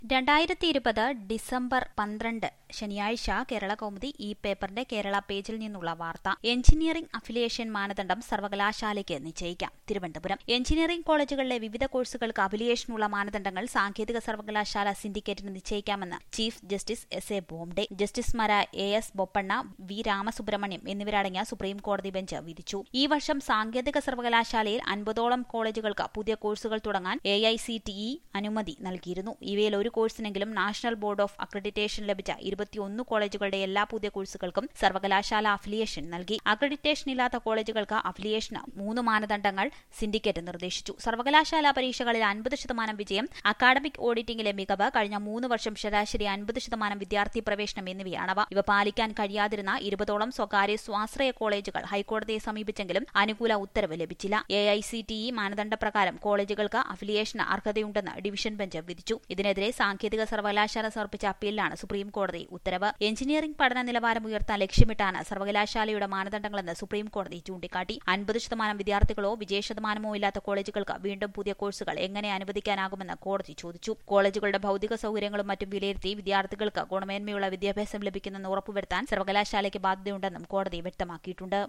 രണ്ടായിരത്തി ഇരുപത് ഡിസംബർ പന്ത്രണ്ട് ശനിയാഴ്ച കേരള കൗമുദി ഈ പേപ്പറിന്റെ കേരള പേജിൽ നിന്നുള്ള വാർത്ത എഞ്ചിനീയറിംഗ് അഫിലിയേഷൻ മാനദണ്ഡം സർവകലാശാലയ്ക്ക് നിശ്ചയിക്കാം തിരുവനന്തപുരം എഞ്ചിനീയറിംഗ് കോളേജുകളിലെ വിവിധ കോഴ്സുകൾക്ക് അഫിലിയേഷനുള്ള മാനദണ്ഡങ്ങൾ സാങ്കേതിക സർവകലാശാല സിൻഡിക്കേറ്റിന് നിശ്ചയിക്കാമെന്ന് chief justice S A Bobde ജസ്റ്റിസുമാരായ A S Bopanna V Ramasubramanian എന്നിവരടങ്ങിയ സുപ്രീം കോടതി ബെഞ്ച് വിധിച്ചു ഈ വർഷം സാങ്കേതിക സർവകലാശാലയിൽ അൻപതോളം കോളേജുകൾക്ക് പുതിയ കോഴ്സുകൾ തുടങ്ങാൻ A I C T E അനുമതി നൽകിയിരുന്നു ഇവയിൽ ഒരു കോഴ്സിനെങ്കിലും നാഷണൽ ബോർഡ് ഓഫ് അക്രഡിറ്റേഷൻ ലഭിച്ച ഇരുപത്തിയൊന്ന് കോളേജുകളുടെ എല്ലാ പുതിയ കോഴ്സുകൾക്കും സർവകലാശാല അഫിലിയേഷൻ നൽകി അക്രഡിറ്റേഷൻ ഇല്ലാത്ത കോളേജുകൾക്ക് അഫിലിയേഷന് മൂന്ന് മാനദണ്ഡങ്ങൾ സിൻഡിക്കേറ്റ് നിർദ്ദേശിച്ചു സർവകലാശാല പരീക്ഷകളിൽ അൻപത് ശതമാനം വിജയം അക്കാഡമിക് ഓഡിറ്റിംഗിലെ മികവ് കഴിഞ്ഞ മൂന്ന് വർഷം ശരാശരി അൻപത് ശതമാനം വിദ്യാർത്ഥി പ്രവേശനം എന്നിവയാണവ ഇവ പാലിക്കാൻ കഴിയാതിരുന്ന ഇരുപതോളം സ്വകാര്യ സ്വാശ്രയ കോളേജുകൾ ഹൈക്കോടതിയെ സമീപിച്ചെങ്കിലും അനുകൂല ഉത്തരവ് ലഭിച്ചില്ല A I C T E മാനദണ്ഡപ്രകാരം കോളേജുകൾക്ക് അഫിലിയേഷന് അർഹതയുണ്ടെന്ന് ഡിവിഷൻ ബെഞ്ച് വിധിച്ചു ഇതിനെതിരെ സാങ്കേതിക സർവകലാശാല സമർപ്പിച്ച അപ്പീലിലാണ് സുപ്രീം കോടതി ഉത്തരവ് എഞ്ചിനീയറിംഗ് പഠന നിലവാരം ഉയർത്താൻ ലക്ഷ്യമിട്ടാണ് സർവകലാശാലയുടെ മാനദണ്ഡങ്ങളെന്ന് സുപ്രീം കോടതി ചൂണ്ടിക്കാട്ടി അൻപത് ശതമാനം വിദ്യാർത്ഥികളോ വിജയശതമാനമോ ഇല്ലാത്ത കോളേജുകൾക്ക് വീണ്ടും പുതിയ കോഴ്സുകൾ എങ്ങനെ അനുവദിക്കാനാകുമെന്ന് കോടതി ചോദിച്ചു കോളേജുകളുടെ ഭൌതിക സൌകര്യങ്ങളും മറ്റും വിലയിരുത്തി വിദ്യാർത്ഥികൾക്ക് ഗുണമേന്മയുള്ള വിദ്യാഭ്യാസം ലഭിക്കുന്നെന്ന് ഉറപ്പുവരുത്താൻ സർവകലാശാലയ്ക്ക് ബാധ്യതയുണ്ടെന്നും കോടതി വ്യക്തമാക്കിയിട്ടുണ്ട്